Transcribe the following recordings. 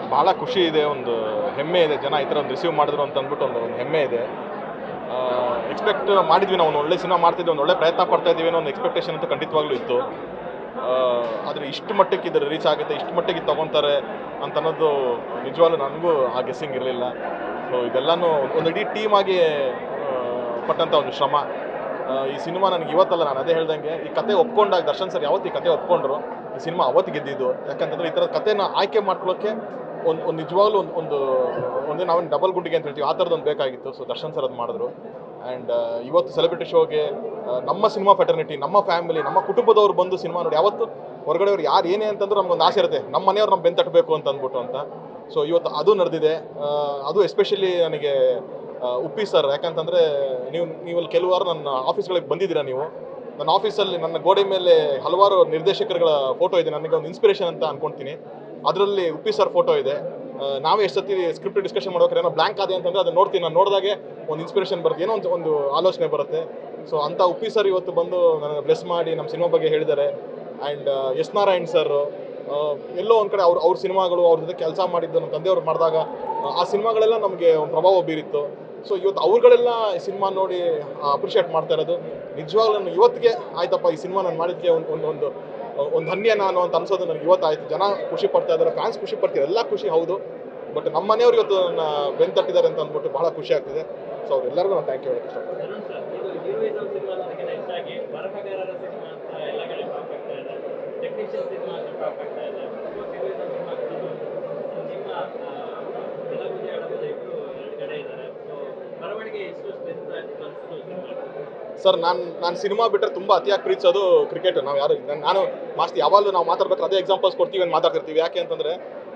ಭಾಳ ಖುಷಿ ಇದೆ ಒಂದು ಹೆಮ್ಮೆ ಇದೆ ಜನ ಈ ಥರ ಒಂದು ರಿಸೀವ್ ಮಾಡಿದ್ರು ಅಂತ ಅಂದ್ಬಿಟ್ಟು ಒಂದು ಒಂದು ಹೆಮ್ಮೆ ಇದೆ ಎಕ್ಸ್ಪೆಕ್ಟ್ ಮಾಡಿದ್ವಿ ನಾವು ಒಂದು ಒಳ್ಳೆ ಸಿನಿಮಾ ಮಾಡ್ತಿದ್ವಿ ಒಂದು ಒಳ್ಳೆ ಪ್ರಯತ್ನ ಪಡ್ತಾ ಇದ್ದೀವಿ ಅನ್ನೋ ಒಂದು ಎಕ್ಸ್ಪೆಕ್ಟೇಷನ್ ಅಂತೂ ಖಂಡಿತವಾಗ್ಲೂ ಇತ್ತು ಆ, ಆದರೆ ಇಷ್ಟು ಮಟ್ಟಕ್ಕೆ ಇದ್ರ ರೀಚ್ ಆಗುತ್ತೆ ಇಷ್ಟು ಮಟ್ಟಿಗೆ ತಗೊತಾರೆ ಅಂತ ಅನ್ನೋದು ನಿಜವಾಗ್ಲೂ ನನಗೂ ಆ ಗೆಸ್ಸಿಂಗ್ ಇರಲಿಲ್ಲ ಸೊ ಇದೆಲ್ಲನೂ ಒಂದು ಇಡೀ ಟೀಮ್ ಆಗಿ ಆ, ಪಟ್ಟಂಥ ಒಂದು ಶ್ರಮ ಆ, ಈ ಸಿನಿಮಾ ನನಗೆ ಇವತ್ತಲ್ಲ ನಾನು ಅದೇ ಹೇಳ್ದಂಗೆ ಈ ಕತೆ ಒಪ್ಕೊಂಡಾಗ ದರ್ಶನ್ ಸರ್ ಯಾವತ್ತು ಈ ಕತೆ ಒಪ್ಕೊಂಡ್ರು ಈ ಸಿನಿಮಾ ಅವತ್ತು ಗೆದ್ದಿದ್ದು ಯಾಕಂತಂದ್ರೆ ಈ ಥರದ ಕತೆನ ಆಯ್ಕೆ ಮಾಡ್ಕೊಳ್ಳೋಕ್ಕೆ ಒಂದು ಒಂದು ನಿಜವಾಗ್ಲೂ ಒಂದು ಒಂದು ಒಂದೇ ನಾವು ಡಬಲ್ ಗುಂಡಿಗೆ ಅಂತ ಹೇಳ್ತೀವಿ ಆ ಥರದ್ದು ಒಂದು ಬೇಕಾಗಿತ್ತು ಸೊ ದರ್ಶನ್ ಸರ್ ಅದು ಮಾಡಿದ್ರು ಆ್ಯಂಡ್ ಇವತ್ತು ಸೆಲೆಬ್ರಿಟಿ ಶೋಗೆ ನಮ್ಮ ಸಿನಿಮಾ ಫೆಟರ್ನಿಟಿ ನಮ್ಮ ಫ್ಯಾಮಿಲಿ ನಮ್ಮ ಕುಟುಂಬದವ್ರು ಬಂದು ಸಿನಿಮಾ ನೋಡಿ ಯಾವತ್ತು ಹೊರಗಡೆ ಅವ್ರು ಯಾರು ಏನೇ ಅಂತಂದ್ರೂ ನಮ್ಗೊಂದು ಆಸೆ ಇರುತ್ತೆ ನಮ್ಮ ಮನೆಯವ್ರು ನಮ್ಮ ಬೆನ್ ತಟ್ಟಬೇಕು ಅಂತ ಅಂದ್ಬಿಟ್ಟು ಅಂತ ಸೊ ಇವತ್ತು ಅದು ನಡೆದಿದೆ ಆ, ಅದು ಎಸ್ಪೆಷಲಿ ನನಗೆ ಆ, ಉಪ್ಪಿ ಸರ್ ಯಾಕಂತಂದರೆ ನೀವು ನೀವಲ್ಲಿ ಕೆಲವಾರು ನನ್ನ ಆಫೀಸ್ಗಳಿಗೆ ಬಂದಿದ್ದೀರಾ ನೀವು ನನ್ನ ಆಫೀಸಲ್ಲಿ ನನ್ನ ಗೋಡೆ ಮೇಲೆ ಹಲವಾರು ನಿರ್ದೇಶಕರುಗಳ ಫೋಟೋ ಇದೆ ನನಗೆ ಒಂದು ಇನ್ಸ್ಪಿರೇಷನ್ ಅಂತ ಅನ್ಕೊಂತೀನಿ ಅದರಲ್ಲಿ ಉಪ್ಪಿ ಸರ್ ಫೋಟೋ ಇದೆ ಆ, ನಾವೇ ಎಷ್ಟು ಸತಿ ಸ್ಕ್ರಿಪ್ಟ್ ಡಿಸ್ಕಷನ್ ಮಾಡ್ಬೇಕಾದ್ರೆ ಏನೋ ಬ್ಲ್ಯಾಂಕ್ ಆದೆ ಅಂತಂದ್ರೆ ಅದನ್ನ ನೋಡ್ತೀನಿ ನಾನು ನೋಡಿದಾಗೆ ಒಂದು ಇನ್ಸ್ಪಿರೇಷನ್ ಬರುತ್ತೆ ಏನೋ ಒಂದು ಒಂದು ಆಲೋಚನೆ ಬರುತ್ತೆ ಸೊ ಅಂತ ಉಪ್ಪಿ ಸರ್ ಇವತ್ತು ಬಂದು ನನಗೆ ಬ್ಲೆಸ್ ಮಾಡಿ ನಮ್ಮ ಸಿನಿಮಾ ಬಗ್ಗೆ ಹೇಳಿದ್ದಾರೆ ಆ್ಯಂಡ್ ಎಸ್ ನಾರಾಯಣ್ ಸರ್ ಎಲ್ಲೋ ಒಂದು ಕಡೆ ಅವ್ರ ಅವ್ರ ಸಿನಿಮಾಗಳು ಅವ್ರ ಜೊತೆ ಕೆಲಸ ಮಾಡಿದ್ದು ನಮ್ಮ ತಂದೆಯವ್ರು ಮಾಡಿದಾಗ ಆ ಸಿನಿಮಾಗಳೆಲ್ಲ ನಮಗೆ ಒಂದು ಪ್ರಭಾವ ಬೀರಿತ್ತು ಸೊ ಇವತ್ತು ಅವ್ರುಗಳೆಲ್ಲ ಈ ಸಿನಿಮಾ ನೋಡಿ ಅಪ್ರಿಷಿಯೇಟ್ ಮಾಡ್ತಾ ಇರೋದು ನಿಜವಾಗ್ಲೂ ನಾನು ಇವತ್ತಿಗೆ ಆಯ್ತಪ್ಪ ಈ ಸಿನಿಮಾ ನಾನು ಮಾಡಿದ್ದಕ್ಕೆ ಒಂದು ಒಂದು ಒಂದು ಒಂದು ಧನ್ಯ ನಾನು ಅಂತ ಅನ್ಸೋದು ನನಗೆ ಇವತ್ತಾಯ್ತು ಜನ ಖುಷಿ ಪಡ್ತಾ ಇದ್ದಾರೆ ಫ್ಯಾನ್ಸ್ ಖುಷಿ ಪಡ್ತಾರೆ ಎಲ್ಲ ಖುಷಿ ಹೌದು ಬಟ್ ನಮ್ಮ ಮನೆಯವ್ರು ಇವತ್ತು ನನ್ನ ಬೆನ್ ತಟ್ಟಿದ್ದಾರೆ ಅಂತ ಅಂದ್ಬಿಟ್ಟು ಬಹಳ ಖುಷಿ ಆಗ್ತಿದೆ ಸೊ ಅವ್ರೆಲ್ಲರಿಗೂ ನಾನು ಥ್ಯಾಂಕ್ ಯು ಹೇಳಕ್ಕೆ ಇಷ್ಟಪಡ್ತೀನಿ ಅರುಣ್ ಸರ್ ಇದು ಹೀರೋಯಿಸಂ ಸಿನಿಮಾ ಅನ್ನೋದಕ್ಕಿಂತ ಹೆಚ್ಚಾಗಿ ಬರಹಗಾರರ ಸಿನಿಮಾ ಅಂತ ಎಲ್ಲ ಕಡೆ ಟಾಕ್ ಆಗ್ತಾ ಇದೆ ಟೆಕ್ನಿಷಿಯನ್ ಸಿನಿಮಾ ಅಂತ ಟಾಕ್ ಆಗ್ತಾ ಇದೆ ಹೀರೋಯಿಸಂ ಸಿನಿಮಾ ನಿಮ್ಮ ಬೆಳಗುಜೆ ಎಡಗುಜೆ ಇಬ್ಬರು ಎರಡು ಕಡೆ ಇದ್ದಾರೆ ಸೊ ಬರವಣಿಗೆ ಎಷ್ಟು ಸ್ಟ್ರೆಂತ್ ಅನಿಸ್ತು ಸಿನಿಮಾ ಸರ್ ನಾನು ನಾನು ಸಿನಿಮಾ ಬಿಟ್ಟರೆ ತುಂಬ ಅತಿಯಾಗಿ ಪ್ರೀತಿಸೋದು ಕ್ರಿಕೆಟ್ ನಾವು ಯಾರು ನಾನ್- ನಾನು ಮಾಸ್ತಿ ಯಾವಾಗಲೂ ನಾವು ಮಾತಾಡ್ಬೇಕಾದ್ರೆ ಅದೇ ಎಕ್ಸಾಂಪಲ್ಸ್ ಕೊಡ್ತೀವಿ ಅಂತ ಮಾತಾಡ್ತಿರ್ತೀವಿ ಯಾಕೆ ಅಂತಂದರೆ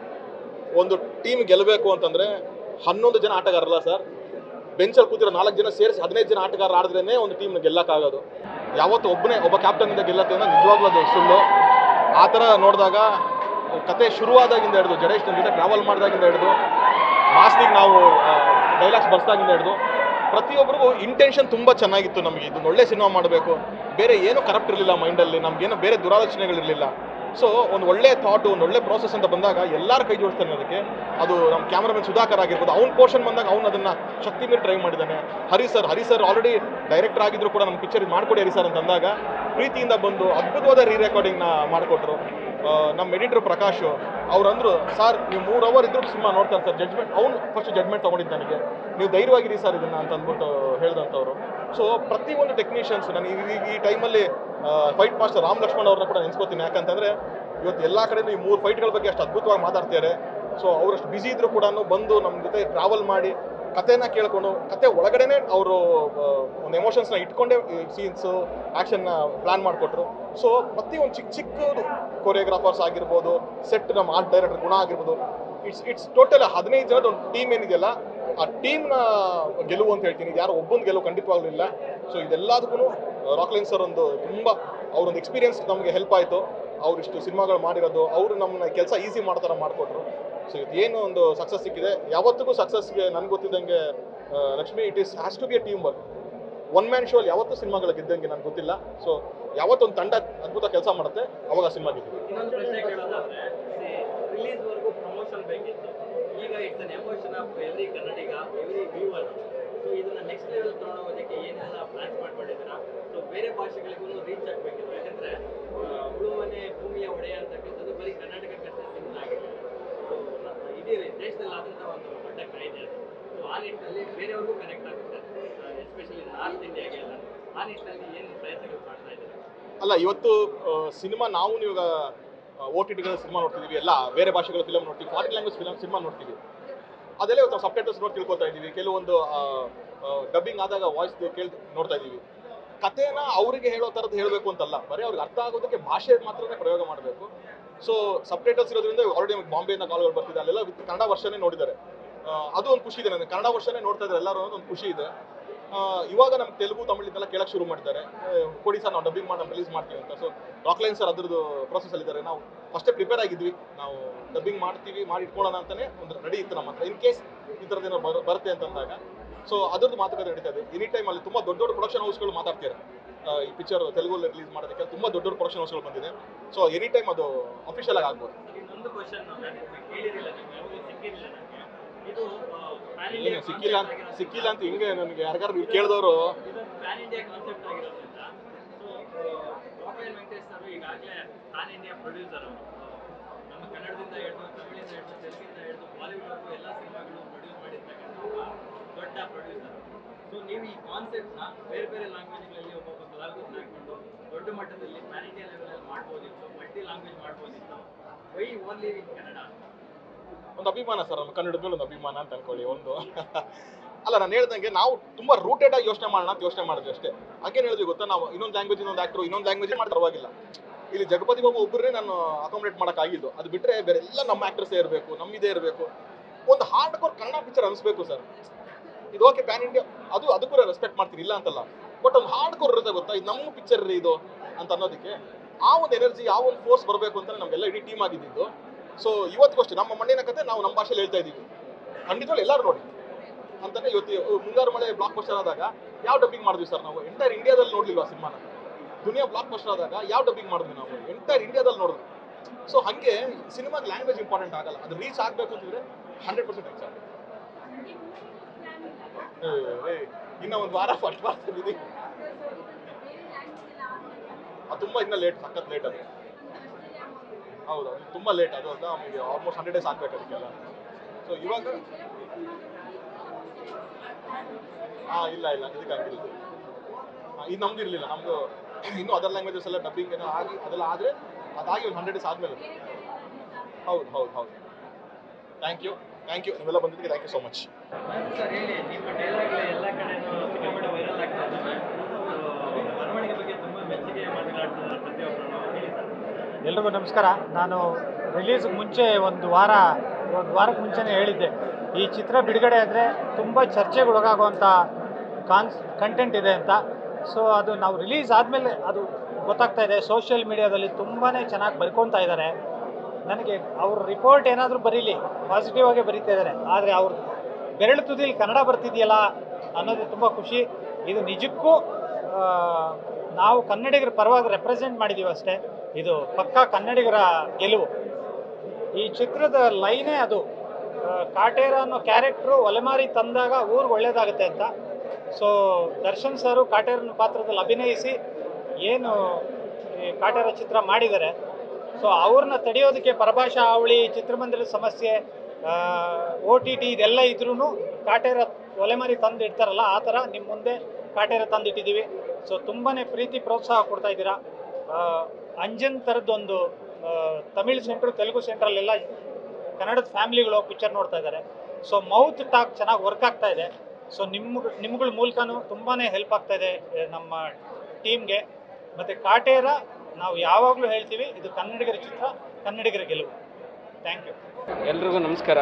ಒಂದು ಟೀಮ್ ಗೆಲ್ಲಬೇಕು ಅಂತಂದರೆ ಹನ್ನೊಂದು ಜನ ಆಟಗಾರರಲ್ಲ ಸರ್ ಬೆಂಚಲ್ಲಿ ಕೂತಿರೋ ನಾಲ್ಕು ಜನ ಸೇರಿಸಿ ಹದಿನೈದು ಜನ ಆಟಗಾರ ಆಡಿದ್ರೇ ಒಂದು ಟೀಮ್ನ ಗೆಲ್ಲಕ್ಕಾಗೋದು ಯಾವತ್ತು ಒಬ್ಬನೇ ಒಬ್ಬ ಕ್ಯಾಪ್ಟನ್ನಿಂದ ಗೆಲ್ಲತ್ತೆ ಅನ್ನೋ ನಿಜವಾಗ್ಲೂ ಅದು ಸುಳ್ಳು ಆ ಥರ ನೋಡಿದಾಗ ಕತೆ ಶುರುವಾದಾಗಿಂದ ಹಿಡಿದು ಜಡೇಶ್ ನನ್ನ ಜೊತೆ ಟ್ರಾವೆಲ್ ಮಾಡಿದಾಗಿಂದ ಹಿಡಿದು ಲಾಸ್ಟಿಗೆ ನಾವು ಡೈಲಾಗ್ಸ್ ಬರ್ಸ್ದಾಗಿಂದ ಹಿಡಿದು ಪ್ರತಿಯೊಬ್ಬರಿಗೂ ಇಂಟೆನ್ಷನ್ ತುಂಬ ಚೆನ್ನಾಗಿತ್ತು ನಮಗೆ ಇದು ಒಳ್ಳೆ ಸಿನಿಮಾ ಮಾಡಬೇಕು ಬೇರೆ ಏನೂ ಕರಪ್ಟ್ ಇರಲಿಲ್ಲ ಮೈಂಡಲ್ಲಿ ನಮಗೇನು ಬೇರೆ ದುರಾಲೋಚನೆಗಳಿರಲಿಲ್ಲ ಸೊ ಒಂದು ಒಳ್ಳೆ ಥಾಟು ಒಂದು ಒಳ್ಳೆ ಪ್ರಾಸೆಸ್ ಅಂತ ಬಂದಾಗ ಎಲ್ಲರೂ ಕೈ ಜೋಡಿಸ್ತಾನೆ ಅದಕ್ಕೆ ಅದು ನಮ್ಮ ಕ್ಯಾಮ್ರಾಮನ್ ಸುಧಾಕರ್ ಆಗಿರ್ಬೋದು ಅವ್ನ ಪೋರ್ಷನ್ ಬಂದಾಗ ಅವ್ನು ಅದನ್ನು ಶಕ್ತಿ ಮೀರಿ ಟ್ರೈ ಮಾಡಿದ್ದಾನೆ Hari sir Hari sir already director ಆಗಿದ್ರು ಕೂಡ ನಮ್ಮ ಪಿಕ್ಚರ್ ಮಾಡ್ಕೊಡಿ ಹರಿ ಸರ್ ಅಂತ ಅಂದಾಗ ಪ್ರೀತಿಯಿಂದ ಬಂದು ಅದ್ಭುತವಾದ ರೀ ರೆಕಾರ್ಡಿಂಗ್ನ ಮಾಡಿಕೊಟ್ರು ನಮ್ಮ ಎಡಿಟರ್ ಪ್ರಕಾಶ್ ಅವ್ರು ಅಂದ್ರು ಸರ್ ನೀವು ಮೂರು ಅವರ್ ಇದ್ರೂ ಸಿನಿಮಾ ನೋಡ್ತಾರೆ ಸರ್ ಜಡ್ಜ್ಮೆಂಟ್ ಅವ್ನು ಫಸ್ಟ್ ಜಡ್ಜ್ಮೆಂಟ್ ತೊಗೊಂಡಿದ್ದು ನನಗೆ ನೀವು ಧೈರ್ಯವಾಗಿರಿ ಸರ್ ಇದನ್ನ ಅಂತ ಅಂದ್ಬಿಟ್ಟು ಹೇಳಿದಂಥವ್ರು ಸೊ ಪ್ರತಿಯೊಂದು ಟೆಕ್ನಿಷಿಯನ್ಸ್ ನಾನು ಈ ಈ- ಈ ಟೈಮಲ್ಲಿ ಫೈಟ್ ಮಾಸ್ಟರ್ ರಾಮ್ ಲಕ್ಷ್ಮಣ್ ಅವ್ರನ್ನ ಕೂಡ ನೆನೆಸ್ಕೋತೀನಿ ಯಾಕಂತಂದರೆ ಇವತ್ತು ಎಲ್ಲ ಕಡೆನೂ ಈ ಮೂರು ಫೈಟ್ಗಳ ಬಗ್ಗೆ ಅಷ್ಟು ಅದ್ಭುತವಾಗಿ ಮಾತಾಡ್ತಾರೆ ಸೊ ಅವರಷ್ಟು ಬ್ಯುಸಿ ಇದ್ರು ಕೂಡ ಬಂದು ನಮ್ಮ ಜೊತೆ ಟ್ರಾವೆಲ್ ಮಾಡಿ ಕತೆನ ಕೇಳ್ಕೊಂಡು ಕತೆ ಒಳಗಡೆನೆ ಅವರು ಒಂದು ಎಮೋಷನ್ಸ್ನ ಇಟ್ಕೊಂಡೇ ಸೀನ್ಸು ಆ್ಯಕ್ಷನ್ನ ಪ್ಲ್ಯಾನ್ ಮಾಡಿಕೊಟ್ರು ಸೊ ಪ್ರತಿಯೊಂದು ಚಿಕ್ಕ ಚಿಕ್ಕದು ಕೊರಿಯೋಗ್ರಾಫರ್ಸ್ ಆಗಿರ್ಬೋದು ಸೆಟ್ ನಮ್ಮ ಆರ್ಟ್ ಡೈರೆಕ್ಟರ್ ಗುಣ ಆಗಿರ್ಬೋದು ಇಟ್ಸ್ ಇಟ್ಸ್ ಟೋಟಲ್ ಹದಿನೈದು ಜನದ ಒಂದು ಟೀಮ್ ಏನಿದೆಯಲ್ಲ ಆ ಟೀಮ್ನ ಗೆಲುವು ಅಂತ ಹೇಳ್ತೀನಿ ಇದು ಯಾರು ಒಬ್ಬನ ಗೆಲುವು ಖಂಡಿತವಾಗ್ಲೂ ಇಲ್ಲ ಸೊ ಇದೆಲ್ಲದಕ್ಕೂ ರಾಕ್ಲೈನ್ ಸರ್ ಒಂದು ತುಂಬ ಅವರೊಂದು ಎಕ್ಸ್ಪೀರಿಯನ್ಸ್ ನಮಗೆ ಹೆಲ್ಪ್ ಆಯಿತು ಅವರಿಷ್ಟು ಸಿನಿಮಾಗಳು ಮಾಡಿರೋದು ಅವರು ನಮ್ಮನ್ನ ಕೆಲಸ ಈಸಿ ಮಾಡ್ತಾರ ಮಾಡಿಕೊಟ್ರು ಸೊ ಇದು ಏನು ಒಂದು ಸಕ್ಸಸ್ ಸಿಕ್ಕಿದೆ ಯಾವತ್ತಿಗೂ ಸಕ್ಸಸ್ಗೆ ನನಗೆ ಗೊತ್ತಿದ್ದಂಗೆ ಆ, Lakshmi it is has to be a team work one man show ಅಲ್ಲಿ ಯಾವತ್ತೂ ಸಿನಿಮಾಗಳು ಗೆದ್ದಂಗೆ ನನಗೆ ಗೊತ್ತಿಲ್ಲ ಸೊ ಯಾವತ್ತೊಂದು ತಂಡ ಅದ್ಭುತ ಕೆಲಸ ಮಾಡುತ್ತೆ ಅವಾಗ ಸಿನಿಮಾ ಗೆದ್ದಿದೆ ಇನ್ನೊಂದು ಪ್ರಶ್ನೆ ಕೇಳೋದಾದ್ರೆ ರಿಲೀಸ್ ವರೆಗೂ ಪ್ರಮೋಷನ್ ಬೇಕಿತ್ತು ಈಗ it's an emotion of every Kannadiga every viewer so ಇದನ್ನ ನೆಕ್ಸ್ಟ್ ಲೆವೆಲ್ ತಗೊಂಡೋಗೋದಕ್ಕೆ ಏನೆಲ್ಲ ಪ್ಲಾನ್ಸ್ ಮಾಡ್ಕೊಂಡಿದ್ದೀರಾ ಸೊ ಬೇರೆ ಭಾಷೆಗಳಿಗೂ ರೀಚ್ ಆಗಬೇಕಿತ್ತು ಯಾಕಂದ್ರೆ ಆ, ಉಳುವನೆ ಭೂಮಿಯ ಒಡೆಯ ಅಂತಕ್ಕಂಥದ್ದು ಬರೀ ಕರ್ನಾಟಕಕ್ಕಷ್ಟೇ ಸೀಮಿತ ಆಗಿದೆ ಸೊ ಇಡೀ ದೇಶದಲ್ಲಾದಂಥ ಒಂದು ದೊಡ್ಡ ಕಾಯ್ದೆ ಅದು ಸೊ ಆ ನಿಟ್ಟಿನಲ್ಲಿ ಬೇರೆಯವ್ರಿಗೂ ಕನೆಕ್ಟ್ ಆಗುತ್ತೆ ಎಸ್ಪೆಷಲಿ ನಾರ್ತ್ ಇಂಡಿಯಾಗೆಲ್ಲ ಆ ನಿಟ್ಟಿನಲ್ಲಿ ಏನು ಪ್ರಯತ್ನಗಳು ಮಾಡ್ತಾ ಇದ್ದೀರಾ ಅಲ್ಲ ಇವತ್ತು ಸಿನಿಮಾ ನಾವು ಇವಾಗ ಓ ಟಿ ಟಿಗಳ ಸಿನಿಮಾ ನೋಡ್ತಿದ್ದೀವಿ ಎಲ್ಲ ಬೇರೆ ಭಾಷೆಗಳ ಫಿಲಮ್ ನೋಡ್ತೀವಿ ಫಾರಿನ್ ಲ್ಯಾಂಗ್ವೇಜ್ ಫಿಲಮ್ ಸಿನಿಮಾ ನೋಡ್ತೀವಿ ಅದೆಲ್ಲ ಇವತ್ತು ನಾವು ಸಬ್ಟೈಟಲ್ಸ್ ನೋಡಿ ತಿಳ್ಕೊತಾ ಇದ್ದೀವಿ ಕೆಲವೊಂದು ಡಬ್ಬಿಂಗ್ ಆದಾಗ ವಾಯ್ಸ್ ಕೇಳಿ ನೋಡ್ತಾ ಇದ್ದೀವಿ ಕಥೆನ ಅವರಿಗೆ ಹೇಳೋ ಥರದ್ದು ಹೇಳಬೇಕು ಅಂತಲ್ಲ ಬರೀ ಅವ್ರಿಗೆ ಅರ್ಥ ಆಗೋದಕ್ಕೆ ಭಾಷೆ ಮಾತ್ರನೇ ಪ್ರಯೋಗ ಮಾಡಬೇಕು ಸೊ ಸಬ್ಟೈಟಲ್ಸ್ ಇರೋದ್ರಿಂದ ಆಲ್ರೆಡಿ ಬಾಂಬೆಯಿಂದ ಕಾಲ್ಗಳು ಬರ್ತಿದೆ ಅಲ್ಲೆಲ್ಲ ವಿತ್ ಕನ್ನಡ ವರ್ಷನೇ ನೋಡಿದ್ದಾರೆ ಆ, ಅದು ಒಂದು ಖುಷಿ ಇದೆ ನನಗೆ ಕನ್ನಡ ವರ್ಷನೇ ನೋಡ್ತಾ ಇದ್ದಾರೆ ಎಲ್ಲರೂ ಅನ್ನೋದು ಒಂದು ಖುಷಿ ಇದೆ ಆ, ಇವಾಗ ನಮ್ಗೆ ತೆಲುಗು ತಮಿಳಿಂದೆಲ್ಲ ಕೇಳಕ್ಕೆ ಶುರು ಮಾಡಿದ್ದಾರೆ ಆ, ಕೊಡಿ ಸರ್ ನಾವು ಡಬ್ಬಿಂಗ್ ಮಾಡಿ ರಿಲೀಸ್ ಮಾಡ್ತೀವಿ ಅಂತ ಸೊ ರಾಕ್ಲೈನ್ ಸರ್ ಅದ್ರದ್ದು process ಅಲ್ಲಿ ಇದ್ದಾರೆ ನಾವು ಫಸ್ಟೇ ಪ್ರಿಪೇರ್ ಆಗಿದ್ವಿ ನಾವು ಡಬ್ಬಿಂಗ್ ಮಾಡ್ತೀವಿ ಮಾಡಿ ಇಟ್ಕೊಳ್ಳೋಣ ಅಂತಾನೆ ಒಂದು ರೆಡಿ ಇತ್ತು ನಮ್ಮ ಹತ್ರ ಇನ್ ಕೇಸ್ ಈ ಥರದ್ದೇನೋ ಬರ ಬರುತ್ತೆ ಅಂತಂದಾಗ ಸೊ ಅದ್ರದ್ದು ಮಾತುಕತೆ ನಡೀತಾ ಇದೆ ಎನಿ ಟೈಮ್ ಅಲ್ಲಿ ತುಂಬ ದೊಡ್ಡ ದೊಡ್ಡ ಪ್ರೊಡಕ್ಷನ್ ಹೌಸ್ಗಳು ಮಾತಾಡ್ತಾರೆ ಆ, ಈ ಪಿಕ್ಚರ್ ತೆಲುಗಲ್ಲಿ ರಿಲೀಸ್ ಮಾಡೋದಕ್ಕೆ ತುಂಬ ದೊಡ್ಡ ದೊಡ್ಡ ಪ್ರೊಡಕ್ಷನ್ ಹೌಸ್ಗಳು ಬಂದಿದೆ ಸೊ ಎನಿ ಟೈಮ್ ಅದು ಅಫಿಷಿಯಲ್ ಆಗಿ ಆಗ್ಬೋದು ಇನ್ನೊಂದು ಕ್ವಶನ್ ಕೇಳಿರಿಲ್ಲ ನೀವು ಯಾವಾಗ ಪ್ಯಾನ್ ಏನು ಇಂಡಿಯಾ ಸಿಕ್ಕಿಲ್ಲ ಅಂತ ಸಿಕ್ಕಿಲ್ಲ ಅಂತ ಹಿಂಗೆ ನನಗೆ ಯಾರಿಗಾರು ನೀವು ಕೇಳಿದವರು ಇದೊಂದು ಪ್ಯಾನ್ ಇಂಡಿಯಾ ಕಾನ್ಸೆಪ್ಟ್ ಆಗಿರೋದ್ರಿಂದ ಸೊ ರಾಕ್ಲೈನ್ ವೆಂಕಟೇಶ್ ಸರ್ ಈಗಾಗಲೇ ಪ್ಯಾನ್ ಇಂಡಿಯಾ ಪ್ರೊಡ್ಯೂಸರ್ ಅವರು ನಮ್ಮ ಕನ್ನಡದಿಂದ ಹಿಡಿದು ತಮಿಳಿಂದ ಹಿಡಿದು ತೆಲುಗಿಂದ ಹಿಡಿದು ಬಾಲಿವುಡ್ವರೆಗೂ ಎಲ್ಲ ಸಿನಿಮಾಗಳು ಪ್ರೊಡ್ಯೂಸ್ ಮಾಡಿರ್ತಕ್ಕಂಥ ಒಬ್ಬ ದೊಡ್ಡ ಪ್ರೊಡ್ಯೂಸರ್ ಸೊ ನೀವು ಈ ಕಾನ್ಸೆಪ್ಟ್ನ ಬೇರೆ ಬೇರೆ ಲ್ಯಾಂಗ್ವೇಜ್ಗಳಲ್ಲಿ ಒಬ್ಬೊಬ್ಬ ಕಲಾವಿದರನ್ನ ಹಾಕೊಂಡು ದೊಡ್ಡ ಮಟ್ಟದಲ್ಲಿ ಪ್ಯಾನ್ ಇಂಡಿಯಾ ಲೆವೆಲಲ್ಲಿ ಮಾಡ್ಬೋದಿತ್ತು ಮಲ್ಟಿ ಲ್ಯಾಂಗ್ವೇಜ್ ಮಾಡ್ಬೋದಿತ್ತು ವೈ ಓನ್ಲಿ ಇನ್ ಕನ್ನಡ ಒಂದು ಅಭಿಮಾನ ಸರ್ ನಮ್ಮ ಕನ್ನಡದ ಮೇಲೆ ಒಂದು ಅಭಿಮಾನ ಅಂತ ಅನ್ಕೊಳ್ಳಿ ಒಂದು ಅಲ್ಲ ನಾನು ಹೇಳ್ದಂಗೆ ನಾವು ತುಂಬಾ ರೂಟೆಡ್ ಆಗಿ ಯೋಚನೆ ಮಾಡೋಣ ಅಂತ ಯೋಚನೆ ಮಾಡಿದ್ವಿ ಅಷ್ಟೇ ಹಾಗೇನು ಹೇಳಿದ್ವಿ ಗೊತ್ತಾ ನಾವು ಇನ್ನೊಂದು ಲ್ಯಾಂಗ್ವೇಜ್ ಇನ್ನೊಂದು ಆಕ್ಟರ್ ಇನ್ನೊಂದು ಲ್ಯಾಂಗ್ವೇಜ್ ಮಾಡಿ ಪರವಾಗಿಲ್ಲ ಇಲ್ಲಿ ಜಗಪತಿ ಬಾಬು ಒಬ್ಬರೇ ನಾನು ಅಕಾಮಿಡೇಟ್ ಮಾಡೋಕ್ಕಾಗಿದ್ದು ಅದು ಬಿಟ್ಟರೆ ಬೇರೆ ಎಲ್ಲ ನಮ್ಮ ಆಕ್ಟರ್ಸೇ ಇರಬೇಕು ನಮ್ಮಿದೇ ಇರಬೇಕು ಒಂದು ಹಾರ್ಡ್ ಕೋರ್ ಕನ್ನಡ ಪಿಕ್ಚರ್ ಅನಿಸ್ಬೇಕು ಸರ್ ಇದು ಓಕೆ ಪ್ಯಾನ್ ಇಂಡಿಯಾ ಅದು ಅದಕ್ಕೂ ರೆಸ್ಪೆಕ್ಟ್ ಮಾಡ್ತೀನಿ ಇಲ್ಲ ಅಂತಲ್ಲ ಬಟ್ ಒಂದು ಹಾರ್ಡ್ ಕೋರ್ ಇರುತ್ತೆ ಗೊತ್ತಾ ಇದು ನಮ್ಮ ಪಿಕ್ಚರ್ ರೀ ಇದು ಅಂತ ಅನ್ನೋದಕ್ಕೆ ಆ ಒಂದು ಎನರ್ಜಿ ಆ ಒಂದು ಫೋರ್ಸ್ ಬರಬೇಕು ಅಂತ ನಮಗೆಲ್ಲ ಇಡೀ ಟೀಮ್ ಆಗಿದ್ದು ಸೊ ಇವತ್ತಿಗೂ ಅಷ್ಟೇ ನಮ್ಮ ಮಣ್ಣಿನ ಕತೆ ನಾವು ನಮ್ಮ ಭಾಷೆಯಲ್ಲಿ ಹೇಳ್ತಾ ಇದ್ದೀವಿ ಖಂಡಿತವಾಗ್ಲೂ ಎಲ್ಲರೂ ನೋಡಿ ಅಂತಾನೆ ಇವತ್ತು ಇವ್ ಮುಂಗಾರು ಮಳೆ ಬ್ಲಾಕ್ ಬಸ್ಟರ್ ಆದಾಗ ಯಾವ ಡಬ್ಬಿಂಗ್ ಮಾಡಿದ್ವಿ ಸರ್ ನಾವು ಎಂಟೈರ್ ಇಂಡಿಯಾದಲ್ಲಿ ನೋಡ್ಲಿಲ್ವಾ ಸಿನಿಮಾನ ದುನಿಯಾ ಬ್ಲಾಕ್ ಬಸ್ಟರ್ ಆದಾಗ ಯಾವ ಡಬ್ಬಿಂಗ್ ಮಾಡಿದ್ವಿ ನಾವು ಎಂಟೈರ್ ಇಂಡಿಯಾದಲ್ಲಿ ನೋಡಿದ್ವಿ ಸೊ ಹಾಗೆ ಸಿನಿಮಾಗೆ ಲ್ಯಾಂಗ್ವೇಜ್ ಇಂಪಾರ್ಟೆಂಟ್ ಆಗಲ್ಲ ಅದು ರೀಚ್ ಆಗಬೇಕು ಅಂತಂದ್ರೆ ಹಂಡ್ರೆಡ್ ಪರ್ಸೆಂಟ್ ರೀಚ್ ಆಗುತ್ತೆ ಏ, ಏ, ಇನ್ನ ಒಂದು ವಾರ ಫಸ್ಟ್ ವಾರ ತಂದಿದ್ದೀವಿ ಅದು ತುಂಬ ಇನ್ನ ಲೇಟ್ ಸಖತ್ ಲೇಟ್ ಅದು ಹೌದು ಅದು ತುಂಬ ಲೇಟ್ ಅದು ಅಂತ ನಮಗೆ ಆಲ್ಮೋಸ್ಟ್ ಹಂಡ್ರೆಡ್ ಡೇಸ್ ಆಗ್ಬೇಕು ಅದಕ್ಕೆಲ್ಲ ಸೊ ಇವಾಗ ಹಾಂ ಇಲ್ಲ ಇಲ್ಲ ಇದಕ್ಕೆ ಹಂಗಿಲ್ಲ ಹಾಂ ಇದು ನಮ್ದು ಇರಲಿಲ್ಲ ನಮ್ಮದು ಇನ್ನೂ ಅದರ್ ಲ್ಯಾಂಗ್ವೇಜಸ್ ಎಲ್ಲ ಡಬ್ಬಿಂಗ್ ಏನೋ ಆಗಿ ಅದೆಲ್ಲ ಆದರೆ ಅದಾಗಿ ಒಂದು ಹಂಡ್ರೆಡ್ ಡೇಸ್ ಆದಮೇಲೆ ಹೌದು ಹೌದು ಹೌದು ಥ್ಯಾಂಕ್ ಯು ಥ್ಯಾಂಕ್ ಯು ನೀವೆಲ್ಲ ಬಂದಿದ್ದಕ್ಕೆ thank you so much sir ಹೇಳಿ ನಿಮ್ಮ ಡೈಲಾಗ್ ಎಲ್ಲ ಕಡೆನೂ ಸಿಕ್ಕಾಪಟ್ಟೆ ವೈರಲ್ ಆಗ್ತಾ ಇದ್ದಾವೆ So, ಬರವಣಿಗೆ ಬಗ್ಗೆ ತುಂಬಾ ಮೆಚ್ಚುಗೆ ಮಾತನಾಡ್ತಿದ್ದಾರೆ ಪ್ರತಿಯೊಬ್ಬರು ಹೇಳಿ ಸರ್ ಎಲ್ರಿಗೂ ನಮಸ್ಕಾರ ನಾನು ರಿಲೀಸ್ ಮುಂಚೆ ಒಂದು ವಾರ ಒಂದು ವಾರಕ್ಕೆ ಮುಂಚೆನೇ ಹೇಳಿದ್ದೆ ಈ ಚಿತ್ರ ಬಿಡುಗಡೆ ಆದರೆ ತುಂಬ ಚರ್ಚೆಗೊಳಗಾಗುವಂಥ ಕಾನ್ಸ್ ಕಂಟೆಂಟ್ ಇದೆ ಅಂತ ಸೊ ಅದು ನಾವು ರಿಲೀಸ್ ಆದಮೇಲೆ ಅದು ಗೊತ್ತಾಗ್ತಾ ಇದೆ ಸೋಷಿಯಲ್ ಮೀಡಿಯಾದಲ್ಲಿ ತುಂಬಾ ಚೆನ್ನಾಗಿ ಬರ್ಕೊತಾ ಇದ್ದಾರೆ ನನಗೆ ಅವ್ರ ರಿಪೋರ್ಟ್ ಏನಾದರೂ ಬರೀಲಿ ಪಾಸಿಟಿವ್ ಆಗೇ ಬರೀತಾ ಇದ್ದಾರೆ ಆದರೆ ಅವ್ರ ಬೆರಳು ತುದಿಲಿ ಕನ್ನಡ ಬರ್ತಿದೆಯಲ್ಲ ಅನ್ನೋದು ತುಂಬ ಖುಷಿ ಇದು ನಿಜಕ್ಕೂ ಆ, ನಾವು ಕನ್ನಡಿಗರ ಪರವಾಗಿ ರೆಪ್ರೆಸೆಂಟ್ ಮಾಡಿದ್ದೀವಿ ಅಷ್ಟೇ ಇದು ಪಕ್ಕಾ ಕನ್ನಡಿಗರ ಗೆಲುವು ಈ ಚಿತ್ರದ ಲೈನೇ ಅದು ಆ, ಕಾಟೇರ ಅನ್ನೋ ಕ್ಯಾರೆಕ್ಟ್ರು ಒಲೆಮಾರಿ ತಂದಾಗ ಊರಿಗೆ ಒಳ್ಳೇದಾಗುತ್ತೆ ಅಂತ ಸೊ ದರ್ಶನ್ ಸರು ಕಾಟೇರನ ಪಾತ್ರದಲ್ಲಿ ಅಭಿನಯಿಸಿ ಏನು ಈ ಕಾಟೇರ ಚಿತ್ರ ಮಾಡಿದ್ದಾರೆ ಸೊ ಅವ್ರನ್ನ ತಡೆಯೋದಕ್ಕೆ ಪರಭಾಷಾ ಅವಳಿ ಚಿತ್ರಮಂದಿರದ ಸಮಸ್ಯೆ ಓ ಟಿ ಟಿ ಇದೆಲ್ಲ ಇದ್ರೂ ಕಾಟೇರ ಒಲೆಮಾರಿ ತಂದು ಇಡ್ತಾರಲ್ಲ ಆ ಥರ ನಿಮ್ಮ ಮುಂದೆ ಕಾಟೇರ ತಂದಿಟ್ಟಿದ್ದೀವಿ ಸೊ ತುಂಬಾ ಪ್ರೀತಿ ಪ್ರೋತ್ಸಾಹ ಕೊಡ್ತಾ ಇದ್ದೀರಾ ಆ, ಅಂಜನ್ ಥರದ್ದೊಂದು ಆ, ತಮಿಳ್ ಸೆಂಟ್ರು ತೆಲುಗು ಸೆಂಟ್ರಲ್ಲೆಲ್ಲ ಕನ್ನಡದ ಫ್ಯಾಮಿಲಿಗಳು ಪಿಕ್ಚರ್ ನೋಡ್ತಾ ಇದ್ದಾರೆ ಸೊ ಮೌತ್ ಟಾಕ್ ಚೆನ್ನಾಗಿ ವರ್ಕ್ ಆಗ್ತಾ ಇದೆ ಸೊ ನಿಮ್ಮ ನಿಮ್ಗಳ ಮೂಲಕನೂ ತುಂಬಾ ಹೆಲ್ಪ್ ಆಗ್ತಾ ಇದೆ ಆ, ನಮ್ಮ ಟೀಮ್ಗೆ ಮತ್ತು ಕಾಟೇರ ನಾವು ಯಾವಾಗಲೂ ಹೇಳ್ತೀವಿ ಇದು ಕನ್ನಡಿಗರ ಚಿತ್ರ ಕನ್ನಡಿಗರ ಗೆಲುವು ಥ್ಯಾಂಕ್ ಯು ಎಲ್ರಿಗೂ ನಮಸ್ಕಾರ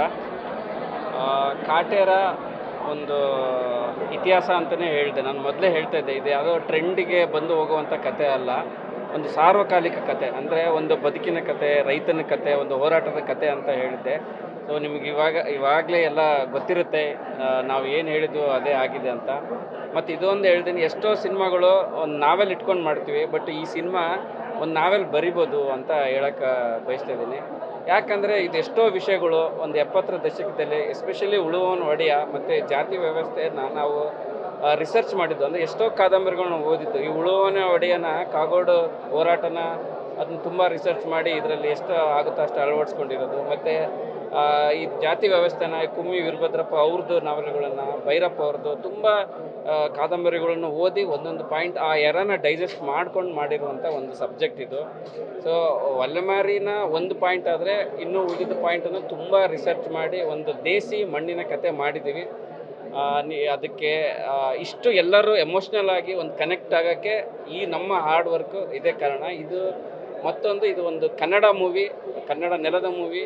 ಆ, ಕಾಟೇರ ಒಂದು ಇತಿಹಾಸ ಅಂತಲೇ ಹೇಳಿದೆ ನಾನು ಮೊದಲೇ ಹೇಳ್ತಾ ಇದ್ದೆ ಇದು ಯಾವುದೋ ಟ್ರೆಂಡಿಗೆ ಬಂದು ಹೋಗುವಂಥ ಕತೆ ಅಲ್ಲ ಒಂದು ಸಾರ್ವಕಾಲಿಕ ಕತೆ ಅಂದರೆ ಒಂದು ಬದುಕಿನ ಕತೆ ರೈತನ ಕತೆ ಒಂದು ಹೋರಾಟದ ಕತೆ ಅಂತ ಹೇಳಿದ್ದೆ ಸೊ ನಿಮ್ಗೆ ಇವಾಗ ಇವಾಗಲೇ ಎಲ್ಲ ಗೊತ್ತಿರುತ್ತೆ ಆ, ನಾವು ಏನು ಹೇಳಿದ್ವು ಅದೇ ಆಗಿದೆ ಅಂತ ಮತ್ತು ಇದೊಂದು ಹೇಳ್ತೀನಿ ಎಷ್ಟೋ ಸಿನಿಮಾಗಳು ಒಂದು ನಾವೆಲ್ ಇಟ್ಕೊಂಡು ಮಾಡ್ತೀವಿ ಬಟ್ ಈ ಸಿನಿಮಾ ಒಂದು ನಾವೆಲ್ ಬರಿಬೋದು ಅಂತ ಹೇಳಕ್ಕೆ ಬಯಸ್ತಾ ಇದ್ದೀನಿ ಯಾಕಂದರೆ ಇದೆಷ್ಟೋ ವಿಷಯಗಳು ಒಂದು ಎಪ್ಪತ್ತರ ದಶಕದಲ್ಲಿ ಎಸ್ಪೆಷಲಿ ಉಳುವವನ ಒಡೆಯ ಮತ್ತು ಜಾತಿ ವ್ಯವಸ್ಥೆಯನ್ನು ನಾವು ರಿಸರ್ಚ್ ಮಾಡಿದ್ದು ಅಂದರೆ ಎಷ್ಟೋ ಕಾದಂಬರಿಗಳನ್ನ ಓದಿದ್ದು ಈ ಉಳುವವನ ಒಡೆಯನ ಕಾಗೋಡು ಹೋರಾಟನ ಅದನ್ನ ತುಂಬ ರಿಸರ್ಚ್ ಮಾಡಿ ಇದರಲ್ಲಿ ಎಷ್ಟು ಆಗುತ್ತೋ ಅಷ್ಟು ಅಳವಡಿಸ್ಕೊಂಡಿರೋದು ಮತ್ತು ಈ ಜಾತಿ ವ್ಯವಸ್ಥೆನ ಕುಮ್ಮಿ ವೀರಭದ್ರಪ್ಪ ಅವ್ರದ್ದು ನಾವೆಲ್ಗಳನ್ನು ಭೈರಪ್ಪ ಅವ್ರದ್ದು ತುಂಬ ಆ, ಕಾದಂಬರಿಗಳನ್ನು ಓದಿ ಒಂದೊಂದು ಪಾಯಿಂಟ್ ಆ ಎರನ ಡೈಜೆಸ್ಟ್ ಮಾಡ್ಕೊಂಡು ಮಾಡಿರುವಂಥ ಒಂದು ಸಬ್ಜೆಕ್ಟ್ ಇದು ಸೊ ಒಲೆಮಾರಿನ ಒಂದು ಪಾಯಿಂಟ್ ಆದರೆ ಇನ್ನೂ ಉಳಿದ ಪಾಯಿಂಟನ್ನು ತುಂಬ ರಿಸರ್ಚ್ ಮಾಡಿ ಒಂದು ದೇಸಿ ಮಣ್ಣಿನ ಕತೆ ಮಾಡಿದ್ದೀವಿ ಆ, ನಿ- ಅದಕ್ಕೆ ಆ, ಇಷ್ಟು ಎಲ್ಲರೂ ಎಮೋಷ್ನಲ್ ಆಗಿ ಒಂದು ಕನೆಕ್ಟ್ ಆಗೋಕ್ಕೆ ಈ ನಮ್ಮ ಹಾರ್ಡ್ ವರ್ಕು ಇದೇ ಕಾರಣ ಇದು ಮತ್ತೊಂದು ಇದು ಒಂದು ಕನ್ನಡ ಮೂವಿ ಕನ್ನಡ ನೆಲದ ಮೂವಿ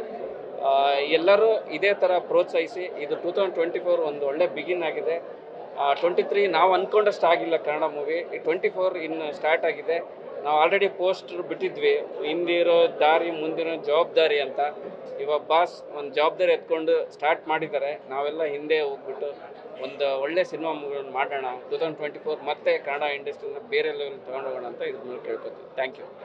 ಎಲ್ಲರೂ ಇದೇ ಥರ ಪ್ರೋತ್ಸಾಹಿಸಿ ಇದು ಟೂ ತೌಸಂಡ್ ಟ್ವೆಂಟಿ ಫೋರ್ ಒಂದು ಒಳ್ಳೆ ಬಿಗಿನ್ ಆಗಿದೆ ಟ್ವೆಂಟಿ ತ್ರೀ ನಾವು ಅಂದ್ಕೊಂಡಷ್ಟು ಆಗಿಲ್ಲ ಕನ್ನಡ ಮೂವಿ ಈ ಟ್ವೆಂಟಿ ಫೋರ್ ಇನ್ನು ಸ್ಟಾರ್ಟ್ ಆಗಿದೆ ನಾವು ಆಲ್ರೆಡಿ ಪೋಸ್ಟರ್ ಬಿಟ್ಟಿದ್ವಿ ಹಿಂದಿರೋ ದಾರಿ ಮುಂದಿರೋ ಜವಾಬ್ದಾರಿ ಅಂತ ಇವಾಗ ಬಾಸ್ ಒಂದು ಜವಾಬ್ದಾರಿ ಎತ್ಕೊಂಡು ಸ್ಟಾರ್ಟ್ ಮಾಡಿದ್ದಾರೆ ನಾವೆಲ್ಲ ಹಿಂದೆ ಹೋಗ್ಬಿಟ್ಟು ಒಂದು ಒಳ್ಳೆ ಸಿನಿಮಾ ಮಾಡೋಣ ಟೂ ತೌಸಂಡ್ ಟ್ವೆಂಟಿ ಫೋರ್ ಮತ್ತೆ ಕನ್ನಡ ಇಂಡಸ್ಟ್ರಿನ ಬೇರೆ ಲೆವೆಲ್ ತೊಗೊಂಡು ಹೋಗೋಣ ಅಂತ ಇದ್ರ ಮೇಲೆ ಕೇಳ್ಕೊತೀವಿ ಥ್ಯಾಂಕ್ ಯು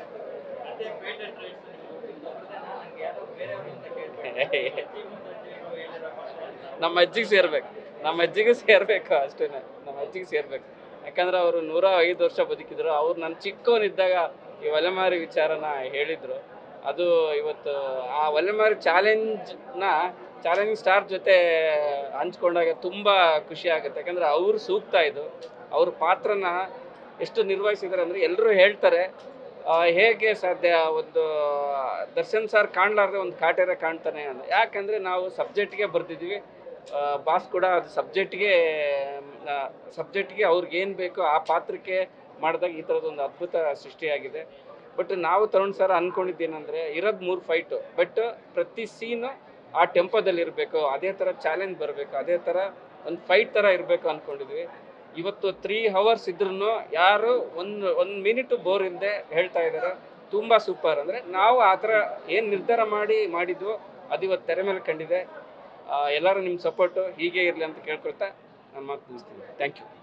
ಅದೇ ಪೇಟೆಂಟ್ ರೈಟ್ಸ್ ನನಗೆ ಯಾರೋ ಬೇರೆಯವರು ಅಂತ ಕೇಳ್ತಾರೆ ನಮ್ಮ ಅಜ್ಜಿಗೆ ಸೇರ್ಬೇಕು ನಮ್ಮ ಅಜ್ಜಿಗೆ ಸೇರ್ಬೇಕು ಅಷ್ಟೇ ನಮ್ಮ ಅಜ್ಜಿಗೆ ಸೇರ್ಬೇಕು ಯಾಕಂದ್ರೆ ಅವರು ನೂರ ಐದು ವರ್ಷ ಬದುಕಿದ್ರು ಅವ್ರು ನಾನು ಚಿಕ್ಕವನಿದ್ದಾಗ ಈ ಒಲೆಮಾರಿ ವಿಚಾರನ ಹೇಳಿದ್ರು ಅದು ಇವತ್ತು ಆ ಒಲೆಮಾರಿ ಚಾಲೆಂಜ್ನ ಚಾಲೆಂಜಿಂಗ್ ಸ್ಟಾರ್ ಜೊತೆ ಹಂಚ್ಕೊಂಡಾಗ ತುಂಬ ಖುಷಿ ಆಗುತ್ತೆ ಯಾಕಂದ್ರೆ ಅವ್ರು ಸೂಕ್ತ ಇದು ಅವ್ರ ಪಾತ್ರನ ಎಷ್ಟು ನಿರ್ವಹಿಸಿದ್ದಾರೆ ಅಂದರೆ ಎಲ್ಲರೂ ಹೇಳ್ತಾರೆ ಆ, ಹೇಗೆ ಸಾಧ್ಯ ಒಂದು ದರ್ಶನ್ ಸರ್ ಕಾಣಲಾರ್ದೆ ಒಂದು ಕಾಟೇರ ಕಾಣ್ತಾನೆ ಅಂತ ಯಾಕಂದರೆ ನಾವು ಸಬ್ಜೆಕ್ಟ್ಗೆ ಬರ್ತಿದ್ವಿ ಬಾಸ್ ಕೂಡ ಅದು ಸಬ್ಜೆಕ್ಟ್ಗೆ ಸಬ್ಜೆಕ್ಟ್ಗೆ ಅವ್ರಿಗೆ ಏನು ಬೇಕೋ ಆ ಪಾತ್ರಕ್ಕೆ ಮಾಡಿದಾಗ ಈ ಥರದೊಂದು ಅದ್ಭುತ ಸೃಷ್ಟಿಯಾಗಿದೆ ಬಟ್ ನಾವು ತರುಣ್ ಸರ್ ಅಂದ್ಕೊಂಡಿದ್ದೇನೆಂದರೆ ಇರೋದು ಮೂರು ಫೈಟು ಬಟ್ ಪ್ರತಿ ಸೀನು ಆ ಟೆಂಪೋದಲ್ಲಿ ಇರಬೇಕು ಅದೇ ಥರ ಚಾಲೆಂಜ್ ಬರಬೇಕು ಅದೇ ಥರ ಒಂದು ಫೈಟ್ ಥರ ಇರಬೇಕು ಅಂದ್ಕೊಂಡಿದ್ವಿ ಇವತ್ತು ತ್ರೀ ಅವರ್ಸ್ ಇದ್ರೂ ಯಾರು ಒಂದು ಒಂದು ಮಿನಿಟ್ ಬೋರ್ ಇಲ್ಲದೆ ಹೇಳ್ತಾ ಇದ್ದಾರೆ ತುಂಬ ಸೂಪರ್ ಅಂದರೆ ನಾವು ಆ ಥರ ಏನು ನಿರ್ಧಾರ ಮಾಡಿ ಮಾಡಿದ್ವು ಅದು ಇವತ್ತು ತೆರೆ ಮೇಲೆ ಕಂಡಿದೆ ಆ, ಎಲ್ಲರೂ ನಿಮ್ಮ ಸಪೋರ್ಟು ಹೀಗೆ ಇರಲಿ ಅಂತ ಕೇಳ್ಕೊಳ್ತಾ ನನ್ನ ಮಾತು ಮುಗಿಸ್ತೀನಿ ಥ್ಯಾಂಕ್ ಯು